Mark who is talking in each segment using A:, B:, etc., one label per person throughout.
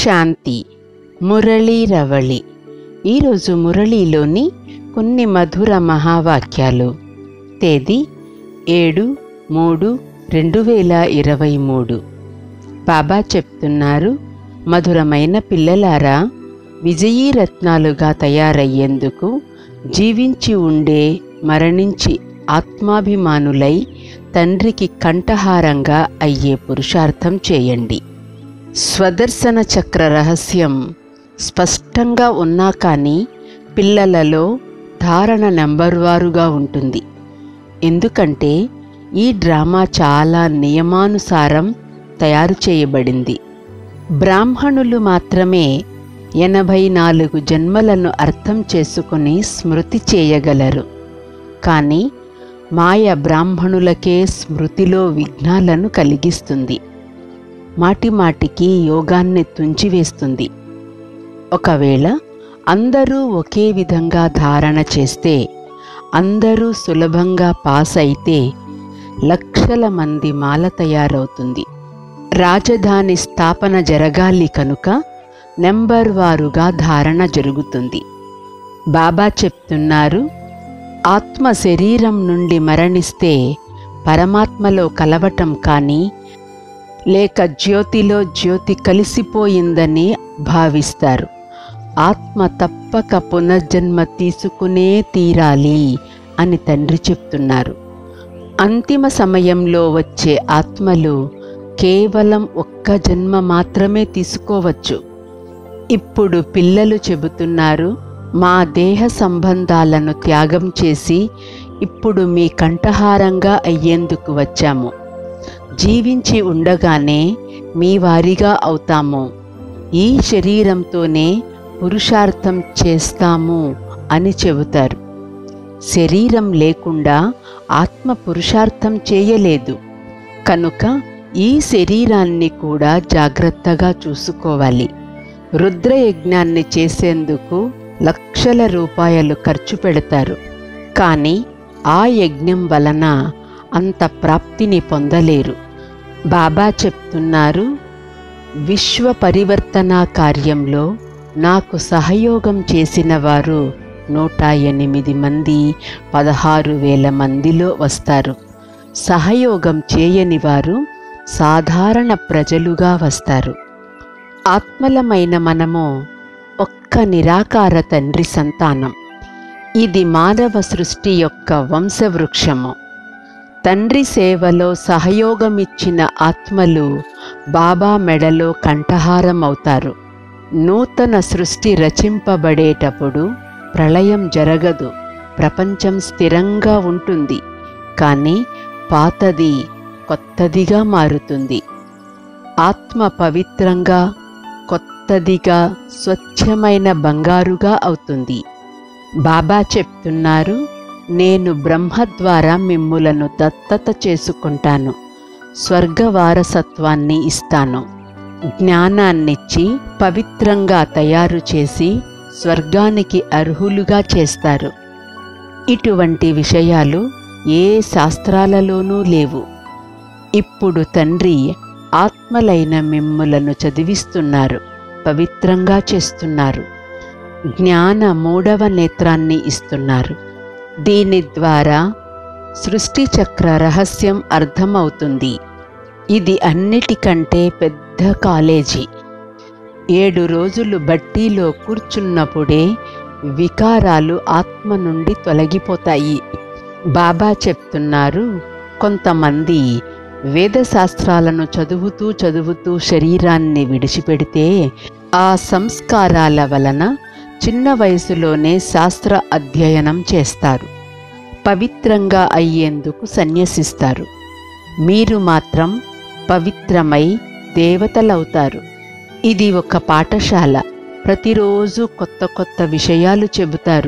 A: శాంతి మురళీ రవళి ఈరోజు మురళీలోని కొన్ని మధుర మహావాక్యాలు తేదీ ఏడు మూడు రెండు వేల ఇరవై మూడు బాబా చెప్తున్నారు మధురమైన పిల్లలారా విజయీ రత్నాలుగా తయారయ్యేందుకు జీవించి ఉండే మరణించి ఆత్మాభిమానులై తండ్రికి కంఠహారంగా అయ్యే పురుషార్థం చేయండి స్వదర్శన చక్ర రహస్యం స్పష్టంగా ఉన్నా కానీ పిల్లలలో ధారణ నెంబర్ వారుగా ఉంటుంది ఎందుకంటే ఈ డ్రామా చాలా నియమానుసారం తయారు చేయబడింది బ్రాహ్మణులు మాత్రమే ఎనభై నాలుగు జన్మలను అర్థం చేసుకుని స్మృతి చేయగలరు కానీ మాయ బ్రాహ్మణులకే స్మృతిలో విఘ్నాలను కలిగిస్తుంది మాటిమాటికి యోగాన్ని తుంచివేస్తుంది ఒకవేళ అందరూ ఒకే విధంగా ధారణ చేస్తే అందరూ సులభంగా పాస్ అయితే లక్షల మంది మాల తయారవుతుంది రాజధాని స్థాపన జరగాలి కనుక నెంబర్ వారుగా ధారణ జరుగుతుంది బాబా చెప్తున్నారు ఆత్మ శరీరం నుండి మరణిస్తే పరమాత్మలో కలవటం కానీ లేక జ్యోతిలో జ్యోతి కలిసిపోయిందని భావిస్తారు ఆత్మ తప్పక పునర్జన్మ తీసుకునే తీరాలి అని తండ్రి చెప్తున్నారు అంతిమ సమయంలో వచ్చే ఆత్మలు కేవలం ఒక్క జన్మ మాత్రమే తీసుకోవచ్చు ఇప్పుడు పిల్లలు చెబుతున్నారు మా దేహ సంబంధాలను త్యాగం చేసి ఇప్పుడు మీ కంఠహారంగా అయ్యేందుకు వచ్చాము జీవించి ఉండగానే మీ వారిగా అవుతాము ఈ శరీరంతోనే పురుషార్థం చేస్తాము అని చెబుతారు శరీరం లేకుండా ఆత్మ పురుషార్థం చేయలేదు కనుక ఈ శరీరాన్ని కూడా జాగ్రత్తగా చూసుకోవాలి రుద్రయజ్ఞాన్ని చేసేందుకు లక్షల రూపాయలు ఖర్చు పెడతారు కానీ ఆ యజ్ఞం వలన అంత ప్రాప్తిని పొందలేరు బాబా చెప్తున్నారు విశ్వ పరివర్తన కార్యంలో నాకు సహయోగం చేసిన వారు నూట ఎనిమిది మంది పదహారు వేల మందిలో వస్తారు సహయోగం చేయని వారు సాధారణ ప్రజలుగా వస్తారు ఆత్మలమైన మనము ఒక్క నిరాకార తండ్రి సంతానం ఇది మానవ సృష్టి యొక్క వంశవృక్షము తండ్రి సేవలో సహయోగమిచ్చిన ఆత్మలు బాబా మెడలో కంఠహారం అవుతారు నూతన సృష్టి రచింపబడేటప్పుడు ప్రళయం జరగదు ప్రపంచం స్థిరంగా ఉంటుంది కానీ పాతది కొత్తదిగా మారుతుంది ఆత్మ పవిత్రంగా కొత్తదిగా స్వచ్ఛమైన బంగారుగా అవుతుంది బాబా చెప్తున్నారు నేను బ్రహ్మ ద్వారా మిమ్ములను దత్తత చేసుకుంటాను స్వర్గ వారసత్వాన్ని ఇస్తాను జ్ఞానాన్నిచ్చి పవిత్రంగా తయారు చేసి స్వర్గానికి అర్హులుగా చేస్తారు ఇటువంటి విషయాలు ఏ శాస్త్రాలలోనూ లేవు ఇప్పుడు తండ్రి ఆత్మలైన మిమ్ములను చదివిస్తున్నారు పవిత్రంగా చేస్తున్నారు జ్ఞాన మూడవ నేత్రాన్ని ఇస్తున్నారు దీని ద్వారా సృష్టి చక్ర రహస్యం అర్థమవుతుంది ఇది అన్నిటికంటే పెద్ద కాలేజీ ఏడు రోజులు బట్టీలో కూర్చున్నప్పుడే వికారాలు ఆత్మ నుండి తొలగిపోతాయి బాబా చెప్తున్నారు కొంతమంది వేదశాస్త్రాలను చదువుతూ చదువుతూ శరీరాన్ని విడిచిపెడితే ఆ సంస్కారాల వలన చిన్న వయసులోనే శాస్త్ర అధ్యయనం చేస్తారు పవిత్రంగా అయ్యేందుకు సన్యసిస్తారు మీరు మాత్రం పవిత్రమై దేవతలవుతారు ఇది ఒక పాఠశాల ప్రతిరోజు కొత్త కొత్త విషయాలు చెబుతారు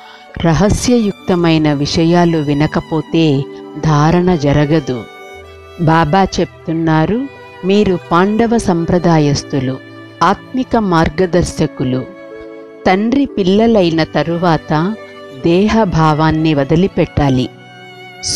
A: రహస్యయుక్తమైన విషయాలు వినకపోతే ధారణ జరగదు బాబా చెప్తున్నారు మీరు పాండవ సంప్రదాయస్తులు ఆత్మిక మార్గదర్శకులు తండ్రి పిల్లలైన తరువాత దేహభావాన్ని వదిలిపెట్టాలి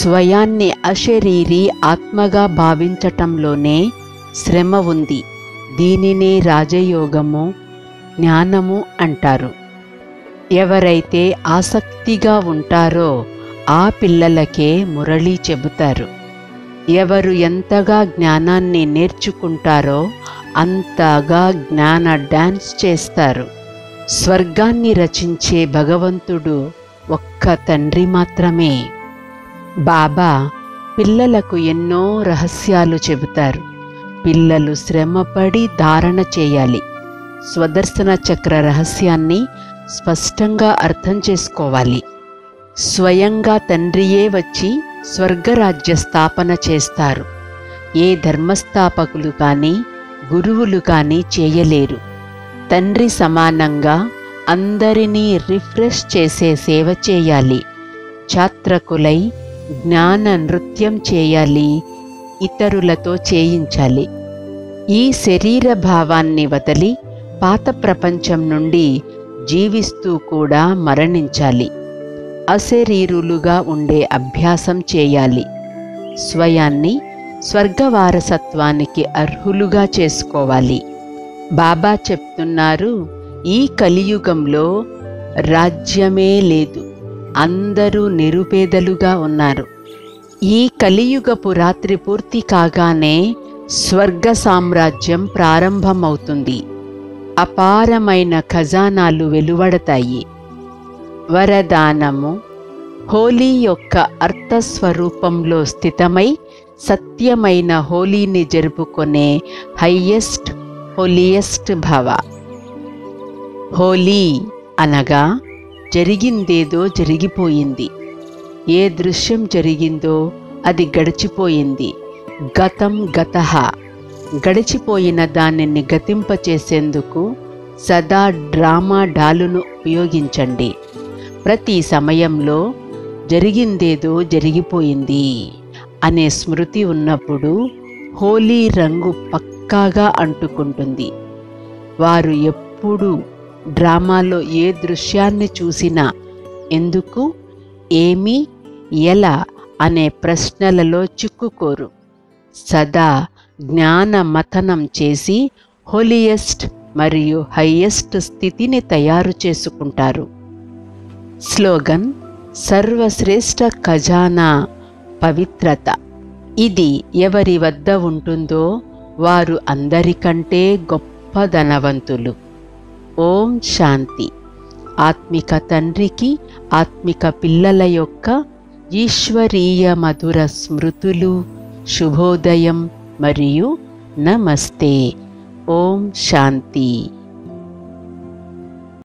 A: స్వయాన్ని అశరీరి ఆత్మగా భావించటంలోనే శ్రమ ఉంది దీనినే రాజయోగము జ్ఞానము అంటారు ఎవరైతే ఆసక్తిగా ఉంటారో ఆ పిల్లలకే మురళి చెబుతారు ఎవరు ఎంతగా జ్ఞానాన్ని నేర్చుకుంటారో అంతగా జ్ఞాన డాన్స్ చేస్తారు స్వర్గాన్ని రచించే భగవంతుడు ఒక్క తండ్రి మాత్రమే బాబా పిల్లలకు ఎన్నో రహస్యాలు చెబుతారు పిల్లలు శ్రమపడి ధారణ చేయాలి స్వదర్శన చక్ర రహస్యాన్ని స్పష్టంగా అర్థం చేసుకోవాలి స్వయంగా తండ్రియే వచ్చి స్వర్గరాజ్య స్థాపన చేస్తారు ఏ ధర్మస్థాపకులు కానీ గురువులు కానీ చేయలేరు తండ్రి సమానంగా అందరినీ రిఫ్రెష్ చేసే సేవ చేయాలి ఛాత్రకులై జ్ఞాన నృత్యం చేయాలి ఇతరులతో చేయించాలి ఈ శరీర భావాన్ని వదిలి పాత ప్రపంచం నుండి జీవిస్తూ కూడా మరణించాలి అశరీరులుగా ఉండే అభ్యాసం చేయాలి స్వయాన్ని స్వర్గవారసత్వానికి అర్హులుగా చేసుకోవాలి బాబా చెప్తున్నారు ఈ కలియుగంలో రాజ్యమే లేదు అందరూ నిరుపేదలుగా ఉన్నారు ఈ కలియుగపు రాత్రి పూర్తి కాగానే స్వర్గ సామ్రాజ్యం ప్రారంభమవుతుంది అపారమైన ఖజానాలు వెలువడతాయి వరదానము హోలీ యొక్క అర్థస్వరూపంలో స్థితమై సత్యమైన హోలీని జరుపుకునే హయ్యెస్ట్ హోలియెస్ట్ భవ హోలీ అనగా జరిగిందేదో జరిగిపోయింది ఏ దృశ్యం జరిగిందో అది గడిచిపోయింది గతం గతః గడిచిపోయిన దానిని గతింపచేసేందుకు సదా డ్రామా డాలును ఉపయోగించండి ప్రతి సమయంలో జరిగిందేదో జరిగిపోయింది అనే స్మృతి ఉన్నప్పుడు హోలీ రంగు పక్కాగా అంటుకుంటుంది వారు ఎప్పుడు డ్రామాలో ఏ దృశ్యాన్ని చూసినా ఎందుకు ఏమి ఎలా అనే ప్రశ్నలలో చిక్కుకోరు సదా జ్ఞాన మథనం చేసి హోలియెస్ట్ మరియు హయ్యెస్ట్ స్థితిని తయారు చేసుకుంటారు స్లోగన్ సర్వశ్రేష్ఠ ఖజానా పవిత్రత ఇది ఎవరి వద్ద ఉంటుందో వారు అందరికంటే గొప్ప ధనవంతులు ఓం శాంతి ఆత్మిక తండ్రికి ఆత్మిక పిల్లల యొక్క ఈశ్వరీయ మధుర స్మృతులు శుభోదయం మరియు నమస్తే ఓం శాంతి